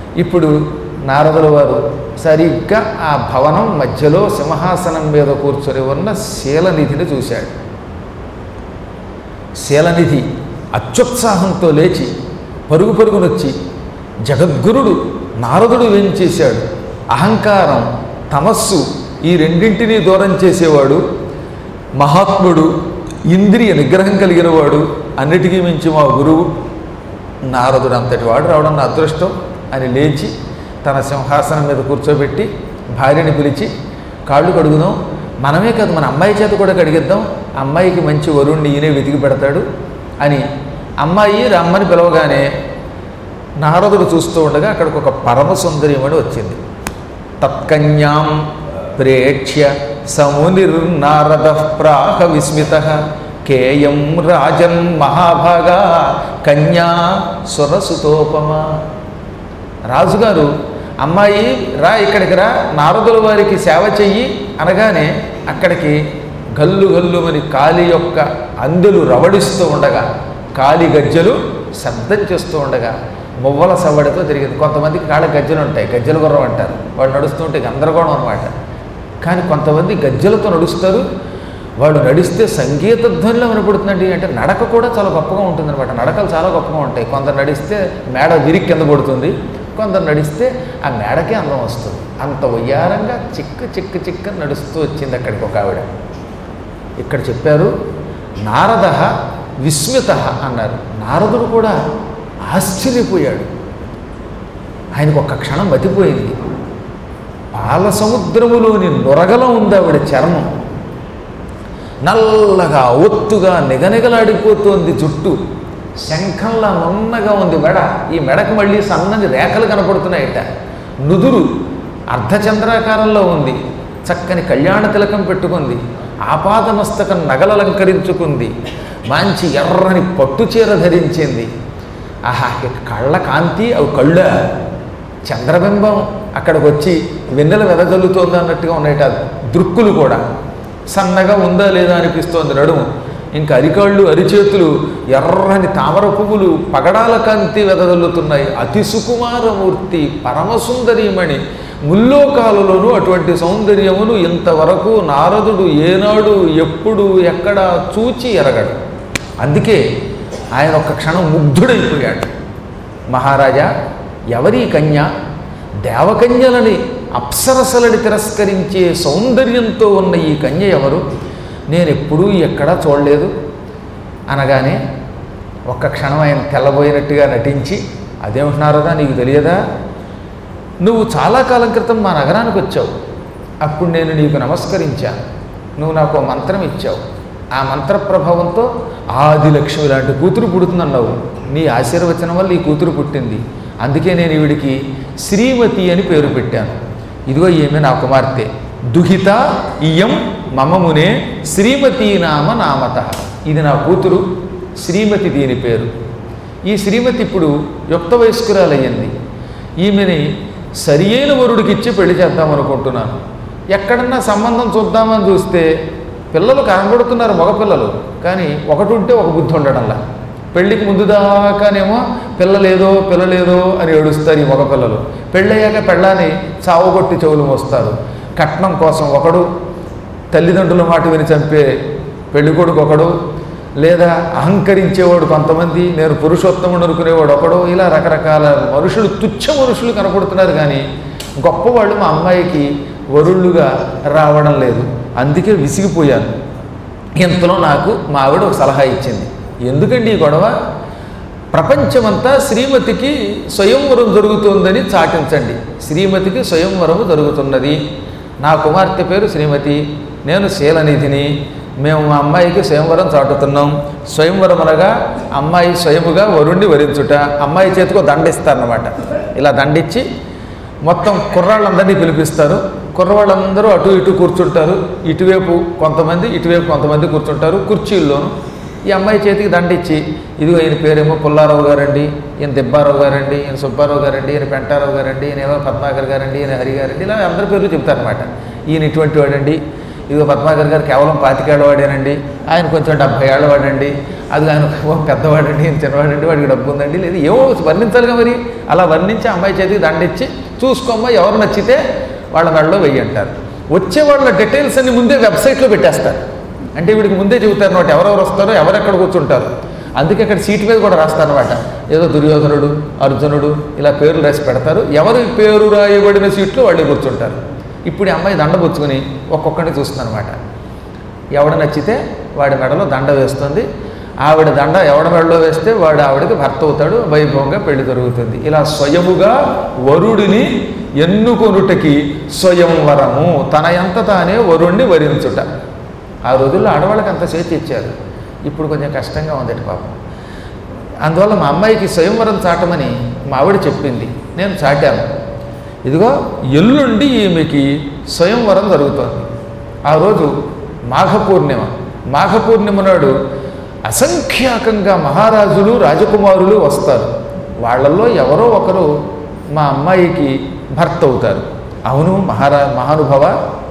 ఇప్పుడు నారదుల వారు సరిగ్గా ఆ భవనం మధ్యలో సింహాసనం మీద కూర్చొని ఉన్న శీలనిధిని చూశాడు శీలనిధి అత్యుత్సాహంతో లేచి పరుగు పరుగునొచ్చి జగద్గురుడు నారదుడు ఏం చేశాడు అహంకారం తమస్సు ఈ రెండింటినీ దూరం చేసేవాడు మహాత్ముడు ఇంద్రియ నిగ్రహం కలిగిన వాడు అన్నిటికీ మించి మా గురువు నారదుడు అంతటి వాడు రావడం నా అదృష్టం అని లేచి తన సింహాసనం మీద కూర్చోబెట్టి భార్యని పిలిచి కాళ్ళు కడుగుదాం మనమే కాదు మన అమ్మాయి చేత కూడా కడిగిద్దాం అమ్మాయికి మంచి వరుణ్ణి ఈయనే వెతికి పెడతాడు అని అమ్మాయి రమ్మని పిలవగానే నారదుడు చూస్తూ ఉండగా అక్కడికి ఒక పరమ సుందరీమణి వచ్చింది తత్కన్యాం ప్రేక్ష్య సమునిర్నారద ప్రాహ విస్మిత కేయం రాజన్ మహాభాగా కన్యా సురసుతోపమా రాజుగారు అమ్మాయి రా ఇక్కడికి రా నారదుల వారికి సేవ చెయ్యి అనగానే అక్కడికి గల్లు గల్లుమని కాలి యొక్క అందెలు రవడిస్తూ ఉండగా కాలి గజ్జలు శబ్దం చేస్తూ ఉండగా మువ్వల సవ్వడితో తిరిగింది కొంతమందికి కాళ్ళ గజ్జలు ఉంటాయి గజ్జల గుర్రం అంటారు వాళ్ళు నడుస్తూ ఉంటే గందరగోళం అనమాట కానీ కొంతమంది గజ్జలతో నడుస్తారు వాళ్ళు నడిస్తే సంగీత ధ్వనిలో వినపడుతుందండి అంటే నడక కూడా చాలా గొప్పగా ఉంటుందన్నమాట నడకలు చాలా గొప్పగా ఉంటాయి కొందరు నడిస్తే మేడ విరిగి కింద పడుతుంది కొందరు నడిస్తే ఆ మేడకే అందం వస్తుంది అంత ఉయ్యారంగా చిక్కు చిక్కు చిక్కు నడుస్తూ వచ్చింది అక్కడికి ఒక ఆవిడ ఇక్కడ చెప్పారు నారద విస్మిత అన్నారు నారదుడు కూడా ఆశ్చర్యపోయాడు ఆయనకు ఒక్క క్షణం మతిపోయింది పాల సముద్రములోని నొరగల ఉంది ఆవిడ చర్మం నల్లగా ఒత్తుగా నిగనిగలాడిపోతోంది జుట్టు శంఖంలా నున్నగా ఉంది మెడ ఈ మెడకు మళ్ళీ సన్నని రేఖలు కనపడుతున్నాయట నుదురు అర్ధచంద్రాకారంలో ఉంది చక్కని కళ్యాణ తిలకం పెట్టుకుంది ఆపాదమస్తకం నగలలంకరించుకుంది మంచి ఎర్రని పట్టు చీర ధరించింది ఆహా ఇక కళ్ళ కాంతి అవి కళ్ళ చంద్రబింబం అక్కడికి వచ్చి వెన్నెల వెదజల్లుతోంది అన్నట్టుగా ఉన్నాయట దృక్కులు కూడా సన్నగా ఉందా లేదా అనిపిస్తోంది నడుము ఇంకా అరికాళ్ళు అరిచేతులు ఎర్రని తామర పువ్వులు పగడాల కాంతి వెదజల్లుతున్నాయి అతి సుకుమారమూర్తి పరమసుందరీమణి ముల్లోకాలలోనూ అటువంటి సౌందర్యమును ఇంతవరకు నారదుడు ఏనాడు ఎప్పుడు ఎక్కడ చూచి ఎరగడు అందుకే ఆయన ఒక్క క్షణం ముగ్ధుడైపోయాడు మహారాజా ఎవరి కన్య దేవకన్యలని అప్సరసలని తిరస్కరించే సౌందర్యంతో ఉన్న ఈ కన్య ఎవరు నేను ఎప్పుడూ ఎక్కడా చూడలేదు అనగానే ఒక్క క్షణం ఆయన తెల్లబోయినట్టుగా నటించి అదేమంటున్నారదా నీకు తెలియదా నువ్వు చాలా కాలం క్రితం మా నగరానికి వచ్చావు అప్పుడు నేను నీకు నమస్కరించాను నువ్వు నాకు ఓ మంత్రం ఇచ్చావు ఆ మంత్ర ప్రభావంతో ఆదిలక్ష్మి లాంటి కూతురు పుడుతుందన్నావు నీ ఆశీర్వచనం వల్ల ఈ కూతురు పుట్టింది అందుకే నేను ఈవిడికి శ్రీమతి అని పేరు పెట్టాను ఇదిగో ఈమె నా కుమార్తె దుహిత ఇయం మమమునే శ్రీమతి నామ నామత ఇది నా కూతురు శ్రీమతి దీని పేరు ఈ శ్రీమతి ఇప్పుడు యుక్త వయస్కురాలయ్యింది ఈమెని సరి అయిన వరుడికి ఇచ్చి పెళ్లి చేద్దాం అనుకుంటున్నాను ఎక్కడన్నా సంబంధం చూద్దామని చూస్తే పిల్లలు కనబడుతున్నారు మగపిల్లలు కానీ ఒకటి ఉంటే ఒక బుద్ధి ఉండడంలా పెళ్ళికి ముందు దాకానేమో పిల్లలేదో పిల్లలేదో అని ఏడుస్తారు ఈ మగపిల్లలు పెళ్ళయ్యాక పెళ్ళాన్ని చావుగొట్టి చెవులు మోస్తారు కట్నం కోసం ఒకడు తల్లిదండ్రుల మాట విని చంపే పెళ్ళికొడుకు ఒకడు లేదా అహంకరించేవాడు కొంతమంది నేను పురుషోత్తముడు అనుకునేవాడు ఒకడు ఇలా రకరకాల మనుషులు తుచ్చ మనుషులు కనపడుతున్నారు కానీ గొప్పవాళ్ళు మా అమ్మాయికి వరుళ్ళుగా రావడం లేదు అందుకే విసిగిపోయాను ఇంతలో నాకు మా ఆవిడ ఒక సలహా ఇచ్చింది ఎందుకండి ఈ గొడవ ప్రపంచమంతా శ్రీమతికి స్వయంవరం జరుగుతోందని చాటించండి శ్రీమతికి స్వయంవరము జరుగుతున్నది నా కుమార్తె పేరు శ్రీమతి నేను శీలనిధిని మేము మా అమ్మాయికి స్వయంవరం చాటుతున్నాం స్వయంవరం అనగా అమ్మాయి స్వయముగా వరుణ్ణి వరించుట అమ్మాయి చేతికో దండిస్తారనమాట ఇలా దండిచ్చి మొత్తం కుర్రాళ్ళందరినీ పిలిపిస్తారు కుర్రవాళ్ళందరూ అటు ఇటు కూర్చుంటారు ఇటువైపు కొంతమంది ఇటువైపు కొంతమంది కూర్చుంటారు కుర్చీల్లోనూ ఈ అమ్మాయి చేతికి దండిచ్చి ఇదిగో ఈయన పేరేమో పుల్లారావు గారండి ఈయన దిబ్బారావు గారండి ఈయన సుబ్బారావు గారండి ఈయన పెంటారావు గారండి ఈయన ఏమో పద్మాకర్ గారండి ఈయన హరి గారండి ఇలా అందరి పేర్లు చెప్తారనమాట ఈయన ఇటువంటి వాడండి ఇదిగో పద్మాకర్ గారు కేవలం పాతికేళ్ళ వాడేనండి ఆయన కొంచెం డెబ్భై ఏళ్ళ వాడండి అది ఆయన ఓ పెద్దవాడండి ఈయన చిన్నవాడండి వాడికి డబ్బు ఉందండి లేదు ఏవో వర్ణించాలిగా మరి అలా వర్ణించి అమ్మాయి చేతికి దండిచ్చి చూసుకోమ్మా ఎవరు నచ్చితే వాళ్ళ మెడలో వెయ్యి అంటారు వచ్చే వాళ్ళ డీటెయిల్స్ అన్ని ముందే వెబ్సైట్లో పెట్టేస్తారు అంటే వీడికి ముందే చెబుతారు అనమాట ఎవరెవరు వస్తారో ఎవరెక్కడ కూర్చుంటారు అందుకే అక్కడ సీటు మీద కూడా రాస్తారనమాట ఏదో దుర్యోధనుడు అర్జునుడు ఇలా పేర్లు రాసి పెడతారు ఎవరి పేరు రాయబడిన సీట్లో వాళ్ళు కూర్చుంటారు ఇప్పుడు ఈ అమ్మాయి దండ పుచ్చుకొని ఒక్కొక్కడిని చూస్తుందన్నమాట ఎవడ నచ్చితే వాడి మెడలో దండ వేస్తుంది ఆవిడ దండ ఎవడ మెడలో వేస్తే వాడు ఆవిడకి భర్త అవుతాడు వైభవంగా పెళ్లి జరుగుతుంది ఇలా స్వయముగా వరుడిని ఎన్నుకొనుటకి స్వయంవరము తన ఎంత తానే వరుణ్ణి వరించుట ఆ రోజుల్లో ఆడవాళ్ళకి అంత చేతి ఇచ్చారు ఇప్పుడు కొంచెం కష్టంగా ఉందట పాపం అందువల్ల మా అమ్మాయికి స్వయంవరం చాటమని మా ఆవిడ చెప్పింది నేను చాటాను ఇదిగో ఎల్లుండి ఈమెకి స్వయంవరం జరుగుతోంది ఆ రోజు మాఘ పూర్ణిమ మాఘ పూర్ణిమ నాడు అసంఖ్యాకంగా మహారాజులు రాజకుమారులు వస్తారు వాళ్ళల్లో ఎవరో ఒకరు మా అమ్మాయికి భర్త అవుతారు అవును మహారా మహానుభవ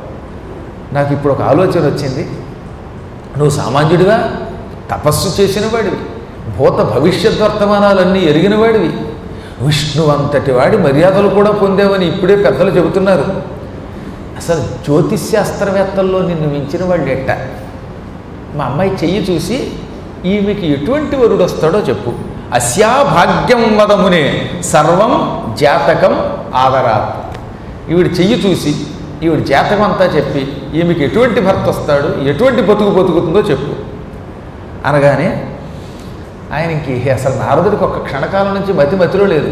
నాకు ఇప్పుడు ఒక ఆలోచన వచ్చింది నువ్వు సామాన్యుడిగా తపస్సు చేసిన వాడివి భూత భవిష్యత్ వర్తమానాలన్నీ ఎరిగిన వాడివి విష్ణు అంతటి వాడి మర్యాదలు కూడా పొందేవని ఇప్పుడే పెద్దలు చెబుతున్నారు అసలు జ్యోతిష్శాస్త్రవేత్తల్లో నిన్ను మించిన వాళ్ళు ఎట్ట మా అమ్మాయి చెయ్యి చూసి ఈమెకి ఎటువంటి వరుడు వస్తాడో చెప్పు అస్యా భాగ్యం వదమునే సర్వం జాతకం ఆదరాత్ ఈవిడ చెయ్యి చూసి ఈవిడ జాతకం అంతా చెప్పి ఈమెకి ఎటువంటి భర్త వస్తాడు ఎటువంటి బతుకు బతుకుతుందో చెప్పు అనగానే ఆయనకి అసలు నారదుడికి ఒక్క క్షణకాలం నుంచి మతి మతిలో లేదు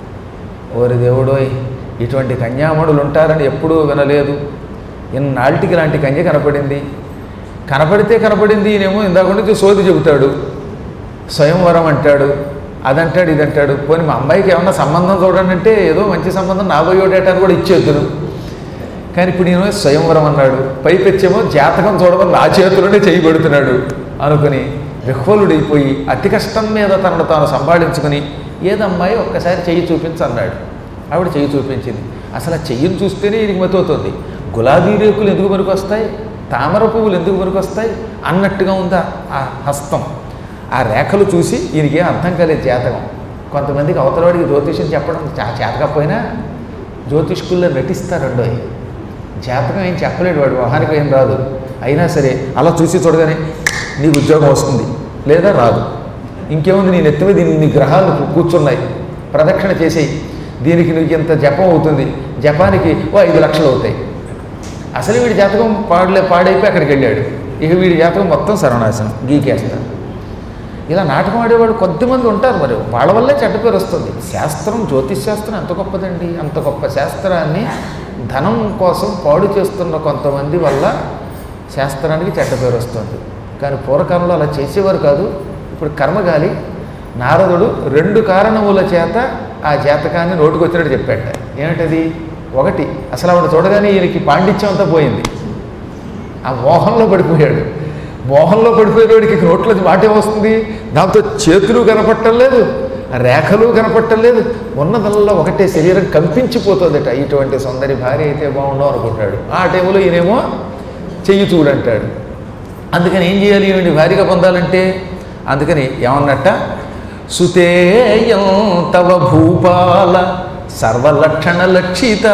ఓరి దేవుడోయ్ ఇటువంటి కన్యామణులు ఉంటారని ఎప్పుడూ వినలేదు ఇన్నాళ్ళకి ఇలాంటి కన్య కనపడింది కనపడితే కనపడింది ఈయనేమో ఇందాక నుంచి సోది చెబుతాడు స్వయంవరం అంటాడు అదంటాడు ఇదంటాడు పోనీ మా అమ్మాయికి ఏమన్నా సంబంధం చూడండి అంటే ఏదో మంచి సంబంధం నాబోయోడేటాన్ని కూడా ఇచ్చేద్దును కానీ ఇప్పుడు నేను స్వయంవరం అన్నాడు పైపెచ్చేమో జాతకం చూడమని నా చేతిలోనే చేయి పెడుతున్నాడు అనుకుని విహ్వలుడైపోయి అతి కష్టం మీద తనను తాను సంపాదించుకుని ఏదమ్మాయి ఒక్కసారి చెయ్యి చూపించు అన్నాడు ఆవిడ చెయ్యి చూపించింది అసలు ఆ చెయ్యిని చూస్తేనే ఈయనకి మతవుతుంది గులాబీ రేకులు ఎందుకు వస్తాయి తామర పువ్వులు ఎందుకు వస్తాయి అన్నట్టుగా ఉందా ఆ హస్తం ఆ రేఖలు చూసి ఈయనకి ఏం అర్థం కాలేదు జాతకం కొంతమందికి అవతలవాడికి జ్యోతిష్యం చెప్పడం చా- చేతకపోయినా జ్యోతిష్కుల్లో నటిస్తారండో జాతకం ఏం చెప్పలేడు వాడు మొహానికి ఏం రాదు అయినా సరే అలా చూసి చూడగానే నీకు ఉద్యోగం వస్తుంది లేదా రాదు ఇంకేముంది నీ నెత్తి మీద ఇన్ని గ్రహాలు కూ- కూర్చున్నాయి ప్రదక్షిణ చేసేయి దీనికి నీకు ఇంత జపం అవుతుంది జపానికి ఓ ఐదు లక్షలు అవుతాయి అసలు వీడి జాతకం పాడలే పాడైపోయి అక్కడికి వెళ్ళాడు ఇక వీడి జాతకం మొత్తం సర్వనాశనం గీకేస్తారు ఇలా నాటకం ఆడేవాడు కొద్దిమంది ఉంటారు మరి వాళ్ళ వల్లే చెడ్డ పేరు వస్తుంది శాస్త్రం జ్యోతిష్ శాస్త్రం ఎంత గొప్పదండి అంత గొప్ప శాస్త్రాన్ని ధనం కోసం పాడు చేస్తున్న కొంతమంది వల్ల శాస్త్రానికి చెడ్డ పేరు వస్తుంది కానీ పూర్వకాలంలో అలా చేసేవారు కాదు ఇప్పుడు కర్మగాలి నారదుడు రెండు కారణముల చేత ఆ జాతకాన్ని నోటుకొచ్చినట్టు చెప్పాట ఏమిటది ఒకటి అసలు ఆవిడ చూడగానే ఈయనకి పాండిత్యం అంతా పోయింది ఆ మోహంలో పడిపోయాడు మోహంలో పడిపోయేవాడికి నోట్లో మాట వస్తుంది దాంతో చేతులు కనపట్టం లేదు రేఖలు కనపట్టం లేదు ఉన్నదల్లా ఒకటే శరీరం కంపించిపోతుందట ఇటువంటి సుందరి భార్య అయితే బాగుండవు అనుకుంటాడు ఆ టైంలో ఈయనేమో చెయ్యి చూడంటాడు అందుకని ఏం చేయాలి ఈవిడ భార్యగా పొందాలంటే అందుకని ఏమన్నట్ట సుతేయం తవ భూపాల సర్వలక్షణ లక్షిత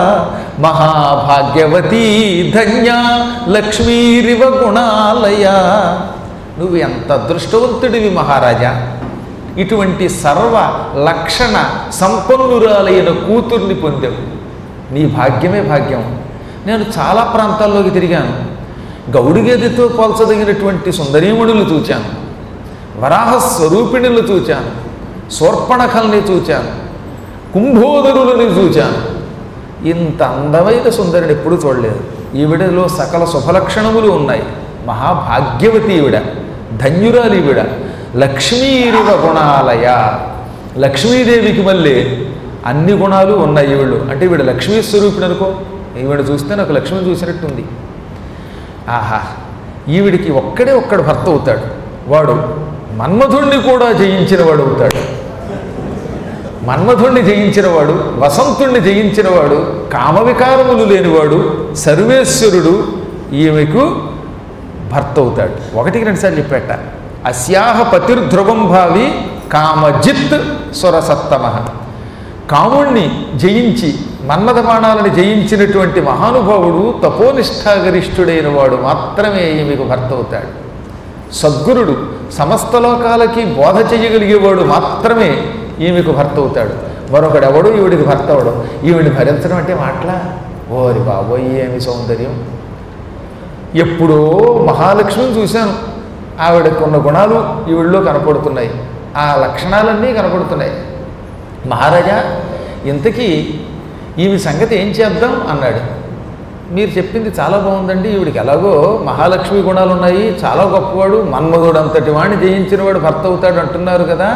మహాభాగ్యవతీ ధన్య లక్ష్మీరివ గుణాలయ నువ్వు ఎంత అదృష్టవంతుడివి మహారాజా ఇటువంటి సర్వ లక్షణ సంపన్నురాలైన కూతుర్ని పొందావు నీ భాగ్యమే భాగ్యం నేను చాలా ప్రాంతాల్లోకి తిరిగాను గౌడిగేదితో పోల్చదగినటువంటి సుందరీమణులు చూచాను వరాహ స్వరూపిణులు చూచాను శూర్పణఖల్ని చూచాను కుంభోదరులని చూచాను ఇంత అందమైన సుందరిని ఎప్పుడూ చూడలేదు ఈవిడలో సకల శుభలక్షణములు ఉన్నాయి మహాభాగ్యవతి ఈవిడ ధన్యురాలు ఈవిడ లక్ష్మీరివ గుణాలయ లక్ష్మీదేవికి మళ్ళీ అన్ని గుణాలు ఉన్నాయి ఈవిళ్ళు అంటే ఈవిడ లక్ష్మీ స్వరూపిణి అనుకో ఈవిడ చూస్తే నాకు లక్ష్మి చూసినట్టుంది ఆహా ఈవిడికి ఒక్కడే ఒక్కడు భర్త అవుతాడు వాడు మన్మధుణ్ణి కూడా జయించిన వాడు అవుతాడు మన్మధుణ్ణి జయించినవాడు వసంతుణ్ణి జయించినవాడు కామవికారములు లేనివాడు సర్వేశ్వరుడు ఈమెకు భర్త అవుతాడు ఒకటికి రెండుసార్లు చెప్పాట అస్యాహ పతిర్ధ్రువం భావి కామజిత్ సురసత్తమ కాముణ్ణి జయించి మన్మథ బాణాలను జయించినటువంటి మహానుభావుడు తపోనిష్టాగరిష్ఠుడైన వాడు మాత్రమే ఈమెకు భర్త అవుతాడు సద్గురుడు సమస్త లోకాలకి బోధ చేయగలిగేవాడు మాత్రమే ఈమెకు భర్త అవుతాడు మరొకడెవడు ఈవిడికి భర్త అవడం ఈవిడిని భరించడం అంటే మాటలా ఓరి బాబోయ్ ఏమి సౌందర్యం ఎప్పుడో మహాలక్ష్మిని చూశాను ఆవిడకు ఉన్న గుణాలు ఈవిడిలో కనపడుతున్నాయి ఆ లక్షణాలన్నీ కనపడుతున్నాయి మహారాజా ఇంతకీ ఈమె సంగతి ఏం చేద్దాం అన్నాడు మీరు చెప్పింది చాలా బాగుందండి ఈవిడికి ఎలాగో మహాలక్ష్మి గుణాలు ఉన్నాయి చాలా గొప్పవాడు మన్మధుడు అంతటి వాడిని జయించిన వాడు భర్త అవుతాడు అంటున్నారు కదా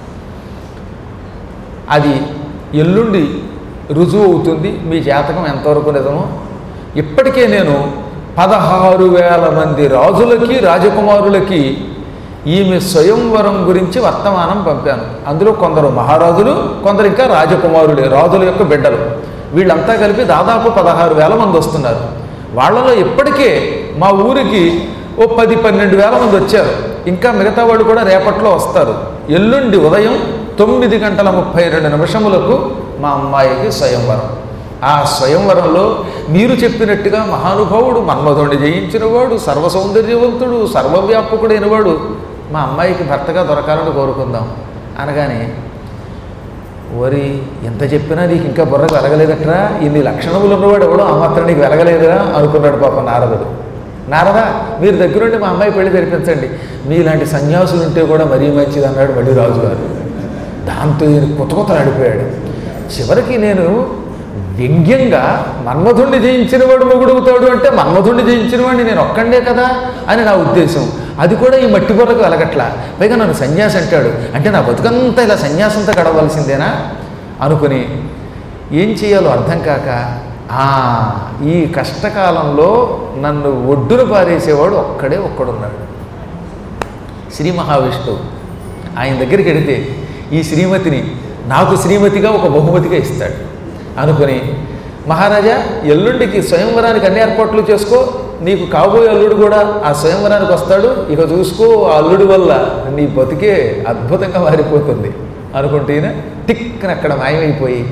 అది ఎల్లుండి రుజువు అవుతుంది మీ జాతకం ఎంతవరకు నిజమో ఇప్పటికే నేను పదహారు వేల మంది రాజులకి రాజకుమారులకి ఈమె స్వయంవరం గురించి వర్తమానం పంపాను అందులో కొందరు మహారాజులు కొందరు ఇంకా రాజకుమారులే రాజుల యొక్క బిడ్డలు వీళ్ళంతా కలిపి దాదాపు పదహారు వేల మంది వస్తున్నారు వాళ్ళలో ఇప్పటికే మా ఊరికి ఓ పది పన్నెండు వేల మంది వచ్చారు ఇంకా మిగతా వాళ్ళు కూడా రేపట్లో వస్తారు ఎల్లుండి ఉదయం తొమ్మిది గంటల ముప్పై రెండు నిమిషములకు మా అమ్మాయికి స్వయంవరం ఆ స్వయంవరంలో మీరు చెప్పినట్టుగా మహానుభావుడు మన్మధుడిని జయించినవాడు సర్వ సౌందర్యవంతుడు సర్వవ్యాపకుడైన వాడు మా అమ్మాయికి భర్తగా దొరకాలని కోరుకుందాం అనగానే ఓరి ఎంత చెప్పినా నీకు ఇంకా బుర్రకు వెలగలేదట్రా ఇన్ని లక్షణములు ఉన్నవాడు ఎవడో ఆ మాత్రం నీకు వెలగలేదురా అనుకున్నాడు పాప నారదుడు నారదా మీరు దగ్గరుండి మా అమ్మాయి పెళ్లి జరిపించండి మీలాంటి సన్యాసులు ఉంటే కూడా మరీ మంచిది అన్నాడు మళ్ళీ రాజుగారు దాంతో ఈయన కొత్త కొత్తలు ఆడిపోయాడు చివరికి నేను వ్యంగ్యంగా మన్మధుణ్ణి జయించిన వాడు మొగుడుగుతాడు అంటే మన్మధుణ్ణి జయించిన వాడిని నేను ఒక్కడే కదా అని నా ఉద్దేశం అది కూడా ఈ మట్టి బుర్రకు వెలగట్లా పైగా నన్ను సన్యాసి అంటాడు అంటే నా బతుకంతా ఇలా సన్యాసంతో గడవలసిందేనా అనుకుని ఏం చేయాలో అర్థం కాక "ఆ, ఈ కష్టకాలంలో నన్ను ఒడ్డున పారేసేవాడు ఒక్కడే ఒక్కడున్నాడు శ్రీ మహావిష్ణువు ఆయన దగ్గరికి వెడితే ఈ శ్రీమతిని నాకు శ్రీమతిగా ఒక బహుమతిగా ఇస్తాడు అనుకుని మహారాజా ఎల్లుండికి స్వయంవరానికి అన్ని ఏర్పాట్లు చేసుకో నీకు కాబోయే అల్లుడు కూడా ఆ స్వయంవరానికి వస్తాడు ఇక చూసుకో ఆ అల్లుడి వల్ల నీ బతికే అద్భుతంగా మారిపోతుంది అనుకుంటే ఈయన టిక్కన అక్కడ మాయమైపోయి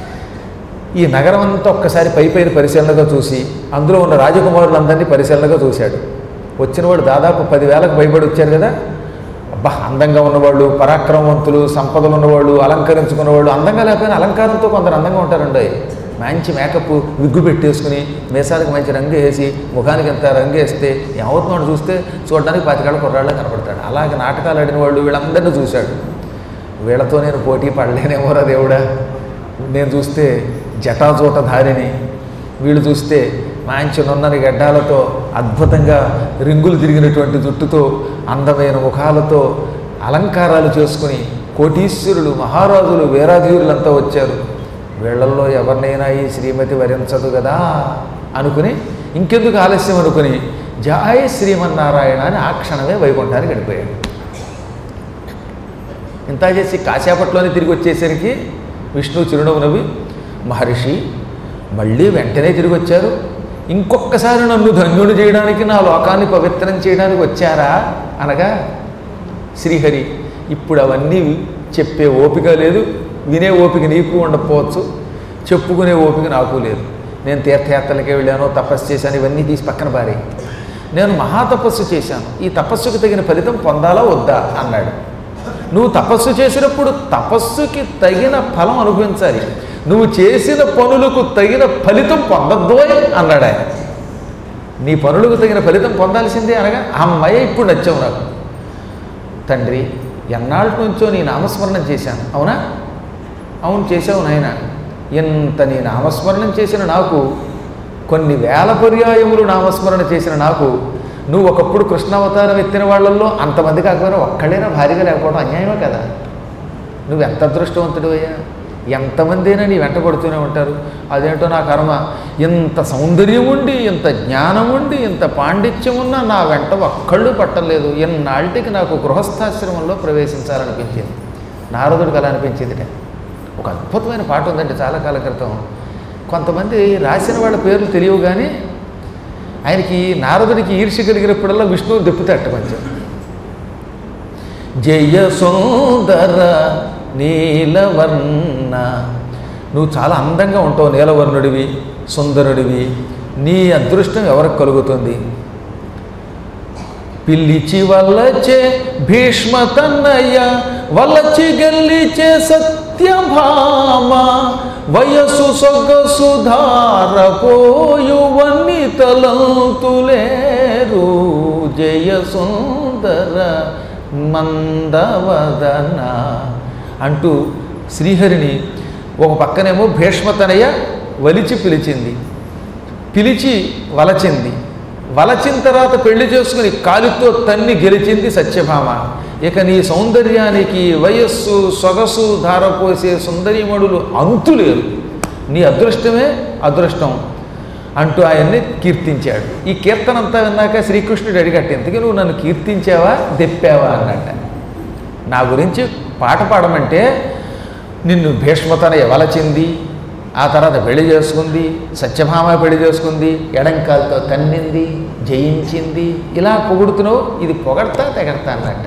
ఈ నగరం అంతా ఒక్కసారి పై పైన పరిశీలనగా చూసి అందులో ఉన్న రాజకుమారులందరినీ పరిశీలనగా చూశాడు వచ్చినవాడు దాదాపు పదివేలకు భయపడి వచ్చారు కదా అబ్బా అందంగా ఉన్నవాళ్ళు పరాక్రమవంతులు సంపదలు ఉన్నవాళ్ళు అలంకరించుకున్నవాళ్ళు అందంగా లేకపోయినా అలంకారంతో కొందరు అందంగా ఉంటారండి మంచి మేకప్ విగ్గు పెట్టేసుకుని మీసాలకు మంచి రంగు వేసి ముఖానికి ఎంత రంగు వేస్తే ఏమవుతున్నాడు చూస్తే చూడడానికి పాతికాళ్ళ కుర్రాళ్ళ కనపడతాడు అలాగే నాటకాలు ఆడిన వాళ్ళు వీళ్ళందరినీ చూశాడు వీళ్ళతో నేను పోటీ పడలేనేమోరా దేవుడా నేను చూస్తే జటాజూట ధారిని వీళ్ళు చూస్తే మంచి నున్నని గడ్డాలతో అద్భుతంగా రింగులు తిరిగినటువంటి జుట్టుతో అందమైన ముఖాలతో అలంకారాలు చేసుకుని కోటీశ్వరులు మహారాజులు వీరాధీరులంతా వచ్చారు వీళ్ళల్లో ఎవరినైనా ఈ శ్రీమతి వరించదు కదా అనుకుని ఇంకెందుకు ఆలస్యం అనుకుని జాయ్ శ్రీమన్నారాయణ అని ఆ క్షణమే వైకుంఠానికి గడిపోయాడు ఇంత చేసి కాసేపట్లోనే తిరిగి వచ్చేసరికి విష్ణు చిరునవ్వు నవ్వి మహర్షి మళ్ళీ వెంటనే తిరిగి వచ్చారు ఇంకొకసారి నన్ను ధన్యుడు చేయడానికి నా లోకాన్ని పవిత్రం చేయడానికి వచ్చారా అనగా శ్రీహరి ఇప్పుడు అవన్నీ చెప్పే ఓపిక లేదు వినే ఓపిక నీకు ఉండకపోవచ్చు చెప్పుకునే ఓపిక నాకు లేదు నేను తీర్థయాత్రలకే వెళ్ళాను తపస్సు చేశాను ఇవన్నీ తీసి పక్కన పారి నేను మహాతపస్సు చేశాను ఈ తపస్సుకు తగిన ఫలితం పొందాలా వద్దా అన్నాడు నువ్వు తపస్సు చేసినప్పుడు తపస్సుకి తగిన ఫలం అనుభవించాలి నువ్వు చేసిన పనులకు తగిన ఫలితం పొందద్దు అన్నాడు ఆయన నీ పనులకు తగిన ఫలితం పొందాల్సిందే అనగా అమ్మాయి ఇప్పుడు నచ్చావు నాకు తండ్రి ఎన్నాళ్ళ నుంచో నీ నామస్మరణం చేశాను అవునా అవును చేసావు నాయన ఇంత నీ నామస్మరణం చేసిన నాకు కొన్ని వేల పర్యాయములు నామస్మరణ చేసిన నాకు నువ్వు ఒకప్పుడు కృష్ణావతారం ఎత్తిన వాళ్ళల్లో అంతమంది కాకపోయినా ఒక్కళ్ళైనా భారీగా లేకపోవడం అన్యాయమే కదా నువ్వు ఎంత అదృష్టవంతుడు అయ్యా ఎంతమంది అయినా నీ వెంట పడుతూనే ఉంటారు అదేంటో నా కర్మ ఇంత సౌందర్యం ఉండి ఇంత జ్ఞానం ఉండి ఇంత పాండిత్యం ఉన్నా నా వెంట ఒక్కళ్ళు పట్టలేదు ఎన్నాళ్ళకి నాకు గృహస్థాశ్రమంలో ప్రవేశించాలనిపించింది నారదుడికి అలా అనిపించింది ఒక అద్భుతమైన పాట ఉందండి చాలా కాలం క్రితం కొంతమంది రాసిన వాళ్ళ పేర్లు తెలియవు కానీ ఆయనకి నారదుడికి ఈర్ష్య కలిగినప్పుడల్లా విష్ణువు దెప్పుతాట కొంచెం జయ సుందర నీలవర్ణ నువ్వు చాలా అందంగా ఉంటావు నీలవర్ణుడివి సుందరుడివి నీ అదృష్టం ఎవరికి కలుగుతుంది పిల్లిచి వల్లచే భీష్మ తన్నయ్య వల్లచి గెల్లిచే సత్యభామ వయస్సు సొగసు ధారపోయువన్ని తలంతులేరు జయ సుందర మందవదన అంటూ శ్రీహరిని ఒక పక్కనేమో భీష్మతనయ్య వలిచి పిలిచింది పిలిచి వలచింది వలచిన తర్వాత పెళ్లి చేసుకుని కాలితో తన్ని గెలిచింది సత్యభామ ఇక నీ సౌందర్యానికి వయస్సు సొగసు ధారపోసే సుందరీమణులు అంతులేరు నీ అదృష్టమే అదృష్టం అంటూ ఆయన్ని కీర్తించాడు ఈ కీర్తన అంతా విన్నాక శ్రీకృష్ణుడు అడిగట్టు ఇంతకీ నువ్వు నన్ను కీర్తించావా దెప్పావా అన్నట్ట నా గురించి పాట పాడమంటే నిన్ను భీష్మతన ఎవలచింది ఆ తర్వాత పెళ్లి చేసుకుంది సత్యభామ పెళ్లి చేసుకుంది ఎడంకాలతో తన్నింది జయించింది ఇలా పొగుడుతున్నావు ఇది పొగడతా తెగడతా అన్నట్ట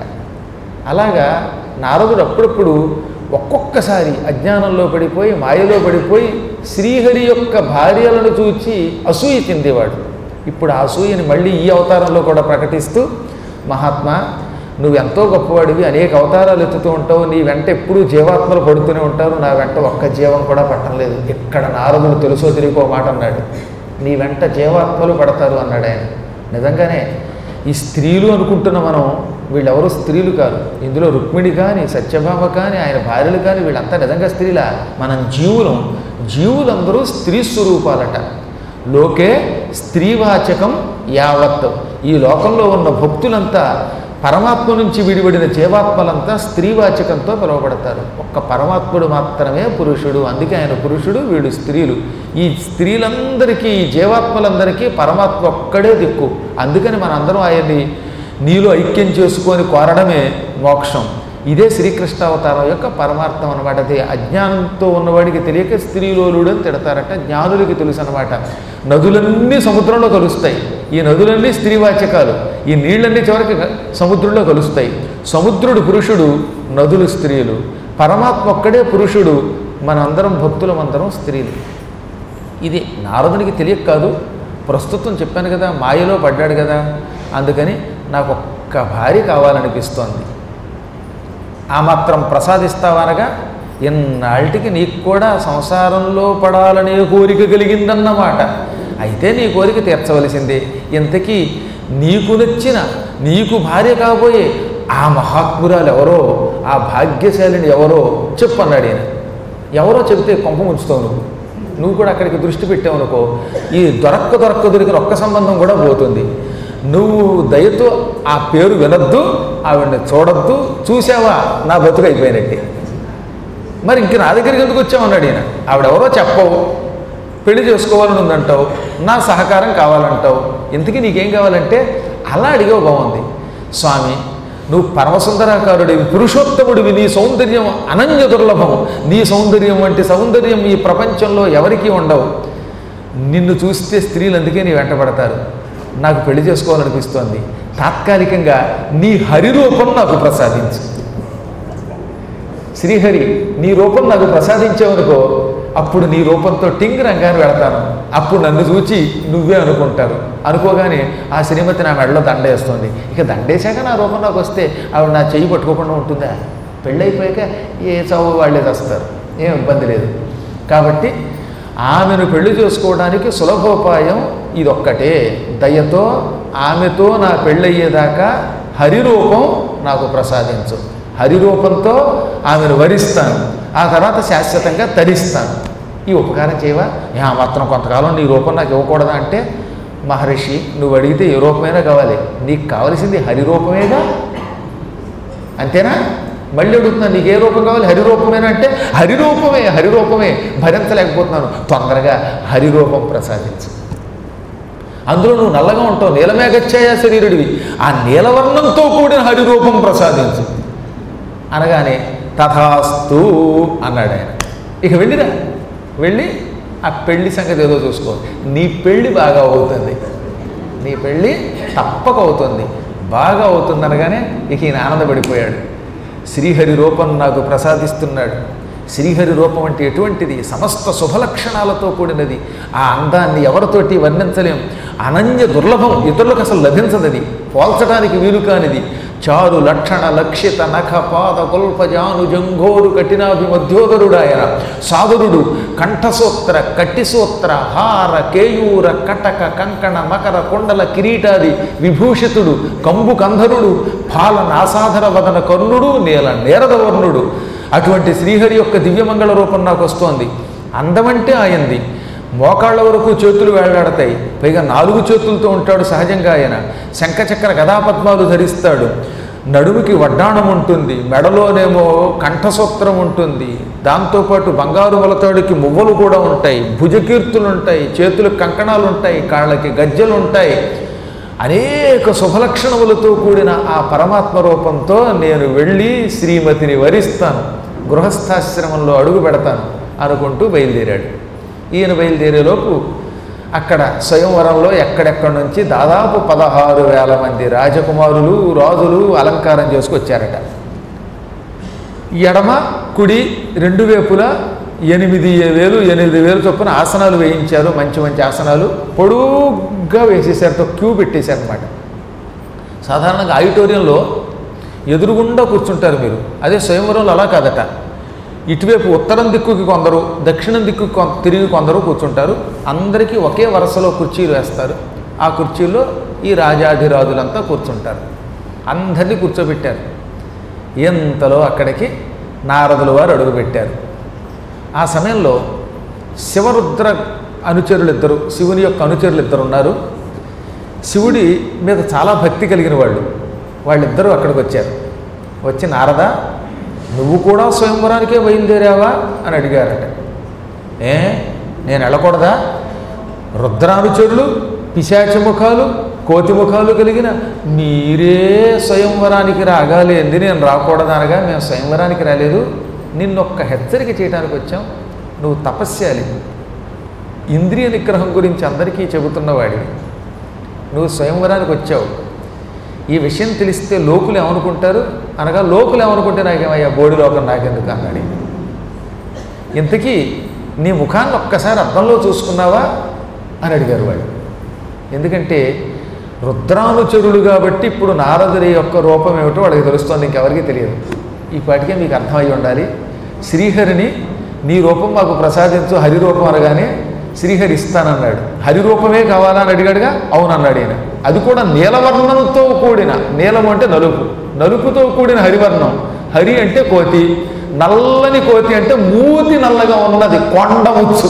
అలాగా నారదుడు అప్పుడప్పుడు ఒక్కొక్కసారి అజ్ఞానంలో పడిపోయి మాయలో పడిపోయి శ్రీహరి యొక్క భార్యలను చూచి అసూయ చెందేవాడు ఇప్పుడు ఆ అసూయని మళ్ళీ ఈ అవతారంలో కూడా ప్రకటిస్తూ మహాత్మా నువ్వు ఎంతో గొప్పవాడివి అనేక అవతారాలు ఎత్తుతూ ఉంటావు నీ వెంట ఎప్పుడూ జీవాత్మలు పడుతూనే ఉంటారు నా వెంట ఒక్క జీవం కూడా పట్టలేదు ఇక్కడ నారదుడు తెలుసో తెలియకో మాట అన్నాడు నీ వెంట జీవాత్మలు పడతారు అన్నాడు ఆయన నిజంగానే ఈ స్త్రీలు అనుకుంటున్న మనం వీళ్ళెవరూ స్త్రీలు కాదు ఇందులో రుక్మిణి కానీ సత్యభామ కానీ ఆయన భార్యలు కానీ వీళ్ళంతా నిజంగా స్త్రీలా మనం జీవులం జీవులందరూ స్త్రీ స్వరూపాలట లోకే స్త్రీవాచకం యావత్ ఈ లోకంలో ఉన్న భక్తులంతా పరమాత్మ నుంచి విడిపడిన జీవాత్మలంతా స్త్రీవాచకంతో పిలువబడతారు ఒక్క పరమాత్ముడు మాత్రమే పురుషుడు అందుకే ఆయన పురుషుడు వీడు స్త్రీలు ఈ స్త్రీలందరికీ ఈ జీవాత్మలందరికీ పరమాత్మ ఒక్కడే దిక్కు అందుకని మనందరం ఆయన్ని నీలో ఐక్యం చేసుకొని కోరడమే మోక్షం ఇదే శ్రీకృష్ణ అవతారం యొక్క పరమార్థం అనమాట అది అజ్ఞానంతో ఉన్నవాడికి తెలియక స్త్రీలోలుడు అని తిడతారట జ్ఞానులకి తెలుసు అనమాట నదులన్నీ సముద్రంలో కలుస్తాయి ఈ నదులన్నీ స్త్రీవాచకాలు ఈ నీళ్ళన్నీ చివరికి సముద్రంలో కలుస్తాయి సముద్రుడు పురుషుడు నదులు స్త్రీలు పరమాత్మ ఒక్కడే పురుషుడు మనందరం భక్తులమందరం స్త్రీలు ఇది నారదునికి తెలియక కాదు ప్రస్తుతం చెప్పాను కదా మాయలో పడ్డాడు కదా అందుకని నాకు ఒక్క భార్య కావాలనిపిస్తోంది ఆ మాత్రం ప్రసాదిస్తావనగా ఎన్నాళ్ళకి నీకు కూడా సంసారంలో పడాలనే కోరిక కలిగిందన్నమాట అయితే నీ కోరిక తీర్చవలసిందే ఇంతకీ నీకు నచ్చిన నీకు భార్య కాబోయే ఆ మహాత్మురాలు ఎవరో ఆ భాగ్యశాలిని ఎవరో చెప్పు అన్నాడు ఈయన ఎవరో చెబితే కొంప ముంచుతావు నువ్వు నువ్వు కూడా అక్కడికి దృష్టి పెట్టావు అనుకో ఈ దొరక్క దొరక్క దొరికిన ఒక్క సంబంధం కూడా పోతుంది నువ్వు దయతో ఆ పేరు వినొద్దు ఆవిడని చూడొద్దు చూసావా నా బతుకు అయిపోయినట్టే మరి ఇంక నా దగ్గరికి ఎందుకు వచ్చామన్నాడు ఈయన ఆవిడెవరో చెప్పవు పెళ్లి చేసుకోవాలని ఉందంటావు నా సహకారం కావాలంటావు ఇంతకీ నీకేం కావాలంటే అలా అడిగావు బాగుంది స్వామి నువ్వు పరమసుందరాకారుడివి పురుషోత్తముడివి నీ సౌందర్యం అనన్య దుర్లభము నీ సౌందర్యం వంటి సౌందర్యం ఈ ప్రపంచంలో ఎవరికీ ఉండవు నిన్ను చూస్తే స్త్రీలు అందుకే నీ వెంటబడతారు నాకు పెళ్లి చేసుకోవాలనిపిస్తోంది తాత్కాలికంగా నీ హరిరూపం నాకు ప్రసాదించు శ్రీహరి నీ రూపం నాకు ప్రసాదించావనుకో అప్పుడు నీ రూపంతో టింగ్ రంగాన్ని వెళతాను అప్పుడు నన్ను చూచి నువ్వే అనుకుంటారు అనుకోగానే ఆ శ్రీమతి నా మెడలో దండేస్తుంది ఇక దండేశాక నా రూపం నాకు వస్తే ఆవిడ నా చెయ్యి పట్టుకోకుండా ఉంటుందా పెళ్ళైపోయాక ఏ చదువు వాళ్ళే వస్తారు ఏం ఇబ్బంది లేదు కాబట్టి ఆమెను పెళ్లి చేసుకోవడానికి సులభోపాయం ఇదొక్కటే దయతో ఆమెతో నా పెళ్ళయ్యేదాకా హరిరూపం నాకు ప్రసాదించు హరిరూపంతో ఆమెను వరిస్తాను ఆ తర్వాత శాశ్వతంగా తరిస్తాను ఈ ఉపకారం చేయవా ఏ ఆ మాత్రం కొంతకాలం నీ రూపం నాకు ఇవ్వకూడదా అంటే మహర్షి నువ్వు అడిగితే ఏ రూపమైనా కావాలి నీకు కావలసింది హరిరూపమేగా అంతేనా మళ్ళీ అడుగుతున్నాను నీకు ఏ రూపం కావాలి హరిరూపమేనా అంటే హరిరూపమే హరిరూపమే భరించలేకపోతున్నాను తొందరగా హరిరూపం ప్రసాదించు అందులో నువ్వు నల్లగా ఉంటావు నీలమేఘచ్ఛాయ శరీరుడివి ఆ నీలవర్ణంతో కూడిన హరిరూపం ప్రసాదించు అనగానే తథాస్తు అన్నాడు ఆయన ఇక వెళ్ళిరా వెళ్ళి ఆ పెళ్లి సంగతి ఏదో చూసుకో నీ పెళ్లి బాగా అవుతుంది నీ పెళ్ళి తప్పక అవుతుంది బాగా అవుతుంది అనగానే ఇక ఈయన ఆనందపడిపోయాడు శ్రీహరి రూపం నాకు ప్రసాదిస్తున్నాడు శ్రీహరి రూపం అంటే ఎటువంటిది సమస్త శుభలక్షణాలతో కూడినది ఆ అందాన్ని ఎవరితోటి వర్ణించలేం అనన్య దుర్లభం ఇతరులకు అసలు లభించదది పోల్చడానికి వీలు కానిది చారు లక్షణ లక్షిత నఖ పాద కుల్పజాను జంఘోరు కఠినాభిమధ్యోదరుడు ఆయన సాదురుడు కంఠసూత్ర కట్టిసూత్ర హార కేయూర కటక కంకణ మకర కుండల కిరీటాది విభూషితుడు కంబు కంధరుడు పాల నాసాధర వదన కర్ణుడు నీల నేరదవర్ణుడు అటువంటి శ్రీహరి యొక్క దివ్యమంగళ రూపం నాకు వస్తోంది అందమంటే ఆయంది మోకాళ్ళ వరకు చేతులు వేళ్లాడతాయి పైగా నాలుగు చేతులతో ఉంటాడు సహజంగా ఆయన శంఖచక్ర గదాపద్మాలు ధరిస్తాడు నడుముకి వడ్డాణం ఉంటుంది మెడలోనేమో కంఠసూత్రం ఉంటుంది దాంతోపాటు బంగారు మొలతాడికి మువ్వలు కూడా ఉంటాయి భుజకీర్తులు ఉంటాయి చేతులకు కంకణాలు ఉంటాయి కాళ్ళకి గజ్జలు ఉంటాయి అనేక శుభలక్షణములతో కూడిన ఆ పరమాత్మ రూపంతో నేను వెళ్ళి శ్రీమతిని వరిస్తాను గృహస్థాశ్రమంలో అడుగు పెడతాను అనుకుంటూ బయలుదేరాడు ఈయన బయలుదేరేలోపు అక్కడ స్వయంవరంలో ఎక్కడెక్కడి నుంచి దాదాపు పదహారు వేల మంది రాజకుమారులు రాజులు అలంకారం చేసుకొచ్చారట ఎడమ కుడి రెండు వైపులా ఎనిమిది వేలు ఎనిమిది వేలు చొప్పున ఆసనాలు వేయించారు మంచి మంచి ఆసనాలు పొడుగ్గా వేసేసారు క్యూ పెట్టేశారు అనమాట సాధారణంగా ఆడిటోరియంలో ఎదురుగుండా కూర్చుంటారు మీరు అదే స్వయంవరంలో అలా కాదట ఇటువైపు ఉత్తరం దిక్కుకి కొందరు దక్షిణం దిక్కుకి కొం తిరిగి కొందరు కూర్చుంటారు అందరికీ ఒకే వరుసలో కుర్చీలు వేస్తారు ఆ కుర్చీల్లో ఈ రాజాధిరాజులంతా కూర్చుంటారు అందరినీ కూర్చోబెట్టారు ఎంతలో అక్కడికి నారదుల వారు అడుగుపెట్టారు ఆ సమయంలో శివరుద్ర అనుచరులు ఇద్దరు శివుని యొక్క అనుచరులు ఇద్దరు ఉన్నారు శివుడి మీద చాలా భక్తి కలిగిన వాళ్ళు వాళ్ళిద్దరూ అక్కడికి వచ్చారు వచ్చి నారద నువ్వు కూడా స్వయంవరానికే బయలుదేరావా అని అడిగారట ఏ నేను వెళ్ళకూడదా రుద్రానుచరులు పిశాచముఖాలు కోతి ముఖాలు కలిగిన మీరే స్వయంవరానికి రాగాలేంది నేను రాకూడదు అనగా మేము స్వయంవరానికి రాలేదు నిన్నొక్క హెచ్చరిక చేయడానికి వచ్చాం నువ్వు తపస్యాలి ఇంద్రియ నిగ్రహం గురించి అందరికీ చెబుతున్నవాడివి నువ్వు స్వయంవరానికి వచ్చావు ఈ విషయం తెలిస్తే లోకులు ఏమనుకుంటారు అనగా లోకులు ఏమనుకుంటే నాకేమయ్యా బోడి లోకం నాకెందుకు అన్నాడు ఇంతకీ నీ ముఖాన్ని ఒక్కసారి అద్దంలో చూసుకున్నావా అని అడిగారు వాళ్ళు ఎందుకంటే రుద్రానుచరుడు కాబట్టి ఇప్పుడు నారదుడి యొక్క రూపం ఏమిటో వాళ్ళకి తెలుస్తోంది ఇంకెవరికి తెలియదు ఈ పాటికే మీకు అర్థమై ఉండాలి శ్రీహరిని నీ రూపం మాకు ప్రసాదించు హరి రూపం అనగానే శ్రీహరి ఇస్తానన్నాడు హరి రూపమే కావాలా అని అడిగాడుగా అవునన్నాడు ఈయన అది కూడా నీలవర్ణంతో కూడిన నీలం అంటే నలుపు నలుపుతో కూడిన హరివర్ణం హరి అంటే కోతి నల్లని కోతి అంటే మూతి నల్లగా ఉన్నది కొండముచ్చు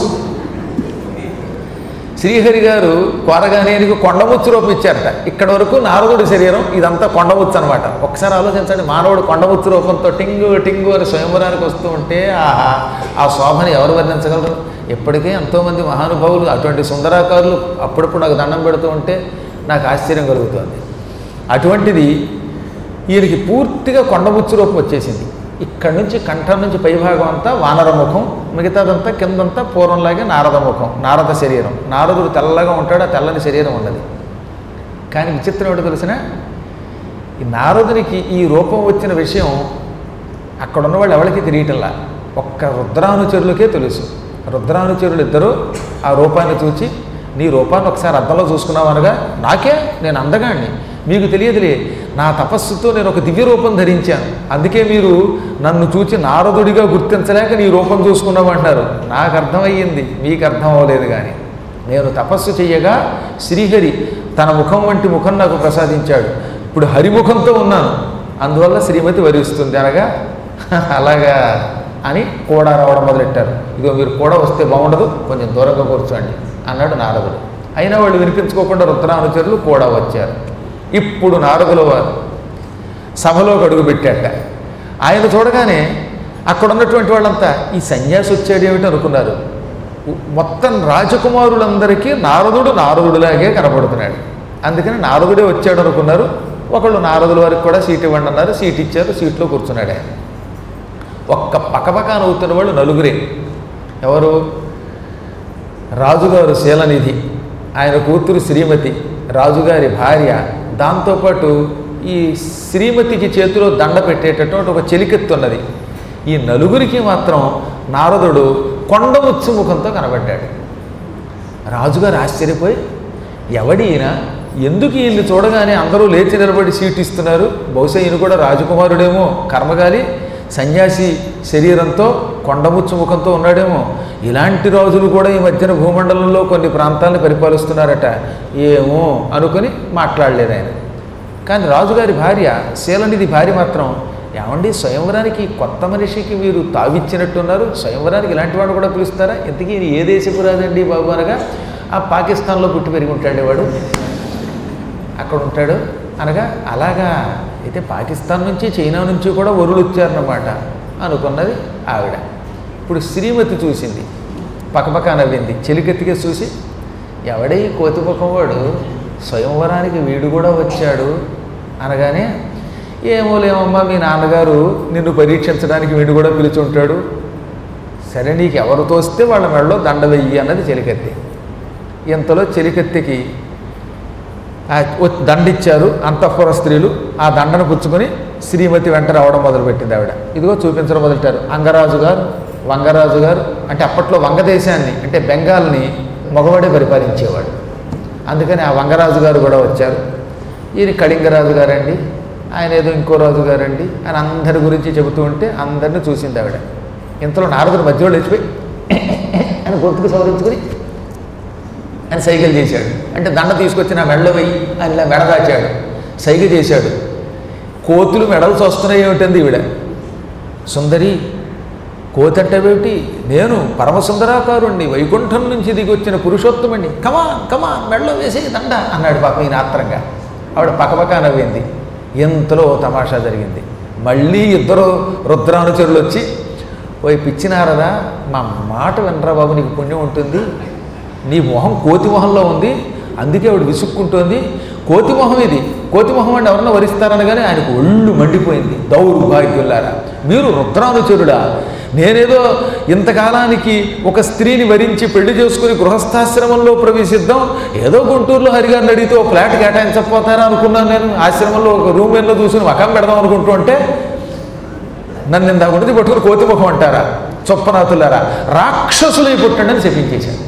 శ్రీహరి గారు కోరగానేనికి కొండముచ్చు రూపం ఇచ్చారట ఇక్కడ వరకు నారదుడి శరీరం ఇదంతా కొండముచ్చు అనమాట ఒకసారి ఆలోచించండి మానవుడు కొండముచ్చు రూపంతో టింగు టింగు అని స్వయంవరానికి వస్తూ ఉంటే ఆహా ఆ శోభని ఎవరు వర్ణించగలరు ఎప్పటికే ఎంతోమంది మహానుభావులు అటువంటి సుందరాకారులు అప్పుడప్పుడు నాకు దండం పెడుతూ ఉంటే నాకు ఆశ్చర్యం కలుగుతుంది అటువంటిది ఈయనకి పూర్తిగా కొండముచ్చు రూపం వచ్చేసింది ఇక్కడ నుంచి కంఠం నుంచి పైభాగం అంతా వానర ముఖం మిగతాదంతా కిందంతా పూర్వంలాగే నారద ముఖం నారద శరీరం నారదుడు తెల్లగా ఉంటాడు ఆ తెల్లని శరీరం ఉన్నది కానీ విచిత్రం ఏంటో తెలిసిన ఈ నారదునికి ఈ రూపం వచ్చిన విషయం అక్కడ ఉన్న వాళ్ళు ఎవరికి తెలియటంలా ఒక్క రుద్రానుచరులకే తెలుసు రుద్రానుచరులు ఇద్దరు ఆ రూపాన్ని చూచి నీ రూపాన్ని ఒకసారి అద్దంలో చూసుకున్నావు అనగా నాకే నేను అందగాడిని మీకు తెలియదులే నా తపస్సుతో నేను ఒక దివ్య రూపం ధరించాను అందుకే మీరు నన్ను చూచి నారదుడిగా గుర్తించలేక నీ రూపం చూసుకున్నావు అంటారు నాకు అర్థమయ్యింది మీకు అర్థం అవ్వలేదు కానీ నేను తపస్సు చెయ్యగా శ్రీహరి తన ముఖం వంటి ముఖం నాకు ప్రసాదించాడు ఇప్పుడు హరిముఖంతో ఉన్నాను అందువల్ల శ్రీమతి వరిస్తుంది అనగా అలాగా అని కూడా రావడం మొదలెట్టారు ఇదిగో మీరు కూడా వస్తే బాగుండదు కొంచెం దూరంగా కూర్చోండి అన్నాడు నారదుడు అయినా వాళ్ళు వినిపించుకోకుండా రుద్రానుచరులు కూడా వచ్చారు ఇప్పుడు నారదుల వారు సభలోకి అడుగుపెట్టాక ఆయన చూడగానే అక్కడ ఉన్నటువంటి వాళ్ళంతా ఈ సన్యాసి వచ్చాడు ఏమిటి అనుకున్నారు మొత్తం రాజకుమారులందరికీ నారదుడు నారదుడిలాగే కనబడుతున్నాడు అందుకని నారదుడే వచ్చాడు అనుకున్నారు ఒకళ్ళు నారదుల వారికి కూడా సీట్ ఇవ్వండి అన్నారు సీట్ ఇచ్చారు సీట్లో కూర్చున్నాడు ఆయన ఒక్క పక్కపక్క నవ్వుతున్న వాళ్ళు నలుగురే ఎవరు రాజుగారు శీలనిధి ఆయన కూతురు శ్రీమతి రాజుగారి భార్య దాంతోపాటు ఈ శ్రీమతికి చేతిలో దండ పెట్టేటటువంటి ఒక చెలికెత్తు ఉన్నది ఈ నలుగురికి మాత్రం నారదుడు కొండముచ్చు ముఖంతో కనబడ్డాడు రాజుగారు ఆశ్చర్యపోయి ఎవడీయన ఎందుకు ఈయన్ని చూడగానే అందరూ లేచి నిలబడి సీట్ ఇస్తున్నారు బహుశా ఈయన కూడా రాజకుమారుడేమో కర్మగాలి సన్యాసి శరీరంతో కొండముచ్చు ముఖంతో ఉన్నాడేమో ఇలాంటి రాజులు కూడా ఈ మధ్యన భూమండలంలో కొన్ని ప్రాంతాలను పరిపాలిస్తున్నారట ఏమో అనుకుని మాట్లాడలేదు ఆయన కానీ రాజుగారి భార్య శీలనిధి భార్య మాత్రం ఏమండి స్వయంవరానికి కొత్త మనిషికి మీరు తావిచ్చినట్టున్నారు స్వయంవరానికి ఇలాంటి వాడు కూడా పిలుస్తారా ఇంతకీ ఈయన ఏ దేశపు రాదండి బాబు అనగా ఆ పాకిస్తాన్లో పుట్టి పెరిగి ఉంటాడు వాడు అక్కడ ఉంటాడు అనగా అలాగా అయితే పాకిస్తాన్ నుంచి చైనా నుంచి కూడా వరులు వచ్చారన్నమాట అనుకున్నది ఆవిడ ఇప్పుడు శ్రీమతి చూసింది పక్కపక్క నవ్వింది చెలికెత్తికే చూసి ఎవడే ఈ కోతిముఖం వాడు స్వయంవరానికి వీడు కూడా వచ్చాడు అనగానే ఏమో లేమమ్మా మీ నాన్నగారు నిన్ను పరీక్షించడానికి వీడు కూడా పిలిచి ఉంటాడు సరే నీకు ఎవరు తోస్తే వాళ్ళ మెడలో దండ వెయ్యి అన్నది చెలికెత్తి ఇంతలో చెలికెత్తికి ఆ ఒ- దండిచ్చారు అంతఃపుర స్త్రీలు ఆ దండను పుచ్చుకొని శ్రీమతి వెంట రావడం మొదలుపెట్టింది ఆవిడ ఇదిగో చూపించడం మొదలెట్టారు అంగరాజు గారు వంగరాజు గారు అంటే అప్పట్లో వంగదేశాన్ని అంటే బెంగాల్ని మగవాడే పరిపాలించేవాడు అందుకని ఆ వంగరాజు గారు కూడా వచ్చారు ఈయన కళింగరాజు గారండి ఆయన ఏదో ఇంకో రాజు గారండి అని అందరి గురించి చెబుతూ ఉంటే అందరిని చూసింది ఆవిడ ఇంతలో నారదుడు మధ్యలో లేచిపోయి అని గొంతుకు సవరించుకుని అని సైకిల్ చేశాడు అంటే దండ తీసుకొచ్చి నా మెడలో వెయ్యి అని ఇలా మెడ దాచాడు సైకిల్ చేశాడు కోతులు మెడలు చూస్తున్నాయి ఏమిటంది ఈవిడ సుందరి కోతి అంటేవేమిటి నేను పరమసుందరాకారుణ్ణి వైకుంఠం నుంచి దిగి వచ్చిన పురుషోత్తముణ్ణి కమా కమా మెడలో వేసే దండ అన్నాడు పాపం ఈయన ఆత్రంగా ఆవిడ పక్కపక్క నవ్వింది ఎంతలో ఓ తమాషా జరిగింది మళ్ళీ ఇద్దరు రుద్రానుచరులు వచ్చి ఓ పిచ్చినారదా మా మాట వినరా బాబు నీకు పుణ్యం ఉంటుంది నీ మొహం కోతి మొహంలో ఉంది అందుకే ఆవిడ విసుక్కుంటోంది కోతి మొహం ఇది కోతి మొహం అంటే ఎవరన్నా వరిస్తారనగానే ఆయనకు ఒళ్ళు మండిపోయింది దౌర్భాగ్యులారా మీరు రుద్రానుచరుడా నేనేదో ఇంతకాలానికి ఒక స్త్రీని వరించి పెళ్లి చేసుకుని గృహస్థాశ్రమంలో ప్రవేశిద్దాం ఏదో గుంటూరులో హరిగారిని అడిగితే ఒక ఫ్లాట్ కేటాయించకపోతారా అనుకున్నాను నేను ఆశ్రమంలో ఒక రూమ్ ఎన్నో చూసుకుని మకం పెడదాం అనుకుంటూ ఉంటే నన్ను ఇందాక ఉన్నది పట్టుకుని కోతి ముఖం అంటారా చొప్పనాథులారా రాక్షసులై పుట్టండి అని చెప్పించేశాను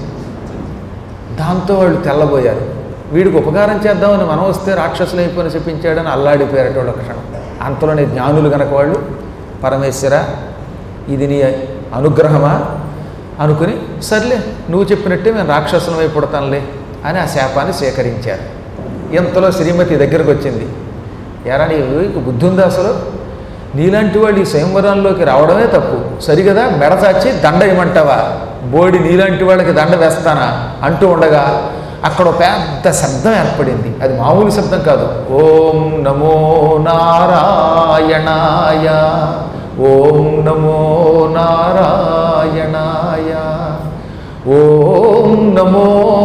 దాంతో వాళ్ళు తెల్లబోయారు వీడికి ఉపకారం చేద్దామని మనం వస్తే రాక్షసులు అయిపోయిన చెప్పించాడని అల్లాడిపోయారట వాళ్ళు ఒక క్షణం అంతలోనే జ్ఞానులు గనక వాళ్ళు పరమేశ్వర ఇది నీ అనుగ్రహమా అనుకుని సర్లే నువ్వు చెప్పినట్టే మేము రాక్షసులమై పుడతానులే అని ఆ శాపాన్ని స్వీకరించారు ఇంతలో శ్రీమతి దగ్గరకు వచ్చింది ఎరా నీకు బుద్ధి ఉందా అసలు నీలాంటి వాళ్ళు ఈ స్వయంవరంలోకి రావడమే తప్పు సరిగదా మెడ చాచి దండ ఇవ్వమంటావా బోడి నీలాంటి వాళ్ళకి దండ వేస్తానా అంటూ ఉండగా అక్కడ ఒక పెద్ద శబ్దం ఏర్పడింది అది మామూలు శబ్దం కాదు ఓం నమో నారాయణాయ ఓం నమో నారాయణాయ ఓం నమో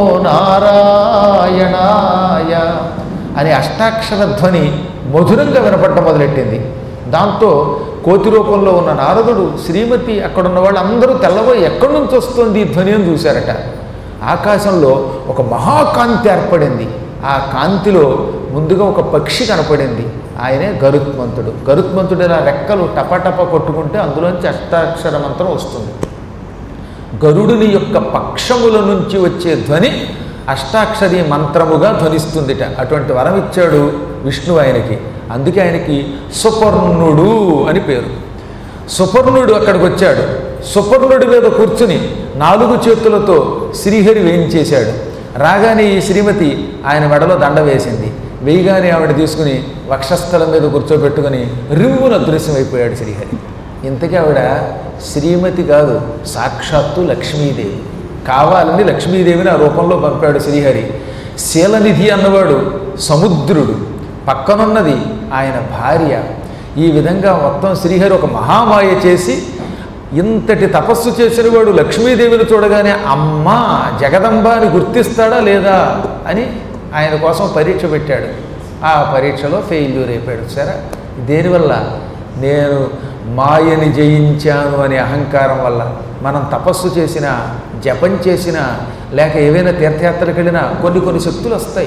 నారాయణాయ అనే అష్టాక్షర ధ్వని మధురంగా వినపడటం మొదలెట్టింది దాంతో కోతి రూపంలో ఉన్న నారదుడు శ్రీమతి అక్కడున్న వాళ్ళందరూ తెల్లబోయి ఎక్కడి నుంచి వస్తుంది ఈ ధ్వని అని చూశారట ఆకాశంలో ఒక మహాకాంతి ఏర్పడింది ఆ కాంతిలో ముందుగా ఒక పక్షి కనపడింది ఆయనే గరుత్మంతుడు గరుత్మంతుడు ఇలా రెక్కలు టపటప కొట్టుకుంటే అందులోంచి అష్టాక్షర మంత్రం వస్తుంది గరుడుని యొక్క పక్షముల నుంచి వచ్చే ధ్వని అష్టాక్షరి మంత్రముగా ధ్వనిస్తుందిట అటువంటి వరం ఇచ్చాడు విష్ణువు ఆయనకి అందుకే ఆయనకి సుపర్ణుడు అని పేరు సుపర్ణుడు అక్కడికి వచ్చాడు సుపర్ణుడి మీద కూర్చుని నాలుగు చేతులతో శ్రీహరి వేయించేశాడు రాగానే ఈ శ్రీమతి ఆయన మెడలో దండ వేసింది వేయగానే ఆవిడ తీసుకుని వక్షస్థలం మీద కూర్చోబెట్టుకుని రిమ్మున అదృశ్యమైపోయాడు శ్రీహరి ఇంతకీ ఆవిడ శ్రీమతి కాదు సాక్షాత్తు లక్ష్మీదేవి కావాలని లక్ష్మీదేవిని ఆ రూపంలో పంపాడు శ్రీహరి శీలనిధి అన్నవాడు సముద్రుడు పక్కనున్నది ఆయన భార్య ఈ విధంగా మొత్తం శ్రీహరి ఒక మహామాయ చేసి ఇంతటి తపస్సు చేసిన వాడు లక్ష్మీదేవిని చూడగానే అమ్మ జగదంబ అని గుర్తిస్తాడా లేదా అని ఆయన కోసం పరీక్ష పెట్టాడు ఆ పరీక్షలో ఫెయిల్యూర్ అయిపోయాడు సరే దేనివల్ల నేను మాయని జయించాను అనే అహంకారం వల్ల మనం తపస్సు చేసినా జపం చేసినా లేక ఏవైనా తీర్థయాత్రలకు వెళ్ళినా కొన్ని కొన్ని శక్తులు వస్తాయి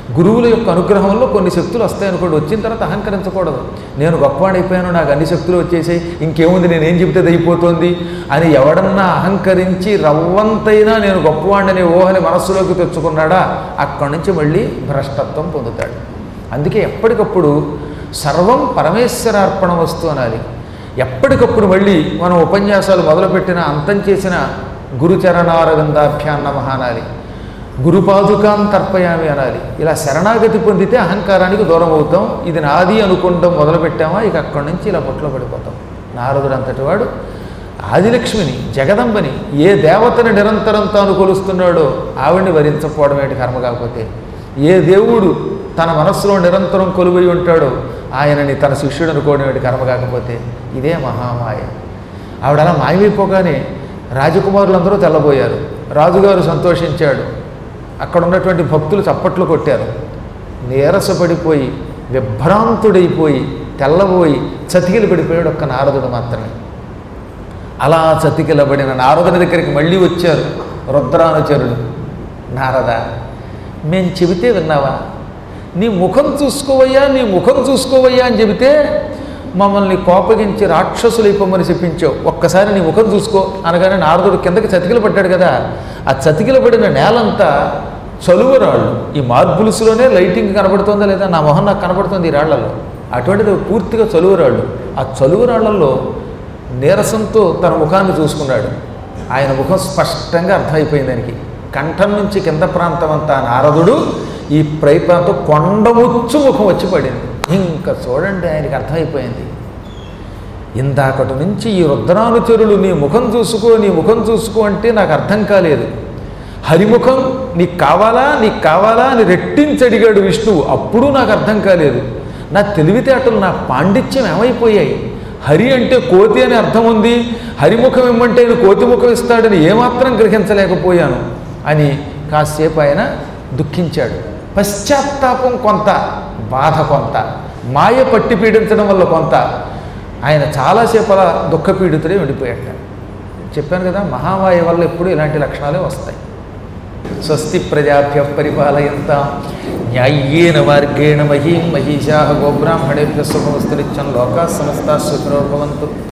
గురువుల యొక్క అనుగ్రహంలో కొన్ని శక్తులు వస్తాయనుకోండి వచ్చిన తర్వాత అహంకరించకూడదు నేను గొప్పవాడైపోయాను నాకు అన్ని శక్తులు వచ్చేసాయి ఇంకేముంది నేనేం చెబితే అది అయిపోతుంది అని ఎవడన్నా అహంకరించి రవ్వంతైనా నేను గొప్పవాడిని ఊహని మనస్సులోకి తెచ్చుకున్నాడా అక్కడి నుంచి మళ్ళీ భ్రష్టత్వం పొందుతాడు అందుకే ఎప్పటికప్పుడు సర్వం పరమేశ్వరార్పణ వస్తు అనాలి ఎప్పటికప్పుడు మళ్ళీ మనం ఉపన్యాసాలు మొదలుపెట్టిన అంతం చేసిన గురుచరణారవిందాభ్యాన్న మహానాలి గురుపాదుకాం తర్పయామి అనాలి ఇలా శరణాగతి పొందితే అహంకారానికి దూరం అవుతాం ఇది నాది అనుకుంటాం మొదలుపెట్టామా ఇక అక్కడి నుంచి ఇలా పొట్లో పడిపోతాం నారదుడు అంతటి వాడు ఆదిలక్ష్మిని జగదంబని ఏ దేవతని నిరంతరం తాను కొలుస్తున్నాడో ఆవిడ్ని వరించకపోవడం ఏంటి కర్మ కాకపోతే ఏ దేవుడు తన మనస్సులో నిరంతరం కొలువై ఉంటాడో ఆయనని తన శిష్యుడు అనుకోవడం ఏంటి కర్మ కాకపోతే ఇదే మహామాయ ఆవిడ అలా మాయమైపోగానే రాజకుమారులందరూ తెల్లబోయారు రాజుగారు సంతోషించాడు అక్కడ ఉన్నటువంటి భక్తులు చప్పట్లు కొట్టారు నీరసపడిపోయి విభ్రాంతుడైపోయి తెల్లబోయి చతికిలు పడిపోయాడు ఒక్క నారదుడు మాత్రమే అలా చతికిలబడిన నారదుని దగ్గరికి మళ్ళీ వచ్చారు రుద్రానుచరుడు నారద మేం చెబితే విన్నావా నీ ముఖం చూసుకోవయ్యా నీ ముఖం చూసుకోవయ్యా అని చెబితే మమ్మల్ని కోపగించి రాక్షసులైపోమని చెప్పించావు ఒక్కసారి నీ ముఖం చూసుకో అనగానే నారదుడు కిందకి చతికిల పడ్డాడు కదా ఆ చతికిల పడిన నేలంతా చలువరాళ్ళు ఈ మార్బుల్స్లోనే లైటింగ్ కనబడుతుందా లేదా నా మొహం నాకు కనబడుతుంది ఈ రాళ్లలో అటువంటిది పూర్తిగా చలువరాళ్ళు ఆ చలువరాళ్లలో నీరసంతో తన ముఖాన్ని చూసుకున్నాడు ఆయన ముఖం స్పష్టంగా అర్థమైపోయింది దానికి కంఠం నుంచి కింద ప్రాంతం అంతా నారదుడు ఈ ప్రయత్నంతో కొండముచ్చు ముఖం వచ్చి పడింది ఇంకా చూడండి ఆయనకి అర్థమైపోయింది ఇందాకటి నుంచి ఈ రుద్రానుచరులు నీ ముఖం చూసుకో నీ ముఖం చూసుకో అంటే నాకు అర్థం కాలేదు హరిముఖం నీకు కావాలా నీకు కావాలా అని రెట్టించి అడిగాడు విష్ణువు అప్పుడు నాకు అర్థం కాలేదు నా తెలివితేటలు నా పాండిత్యం ఏమైపోయాయి హరి అంటే కోతి అని అర్థం ఉంది హరిముఖం ఇమ్మంటే ఆయన కోతి ముఖం ఇస్తాడని ఏమాత్రం గ్రహించలేకపోయాను అని కాసేపు ఆయన దుఃఖించాడు పశ్చాత్తాపం కొంత బాధ కొంత మాయ పట్టి పీడించడం వల్ల కొంత ఆయన చాలాసేపు అలా దుఃఖపీడితుడే ఉండిపోయాట చెప్పాను కదా మహామాయ వల్ల ఎప్పుడు ఇలాంటి లక్షణాలే వస్తాయి స్వస్తి ప్రజాభ్య పరిపాలయంత న్యాయ్యేన మార్గేణ మహీం మహిషా గోబ్రాహ్మణేభ్య శుభమస్తు నిత్యం లోకా సమస్తా సుఖినో భవంతు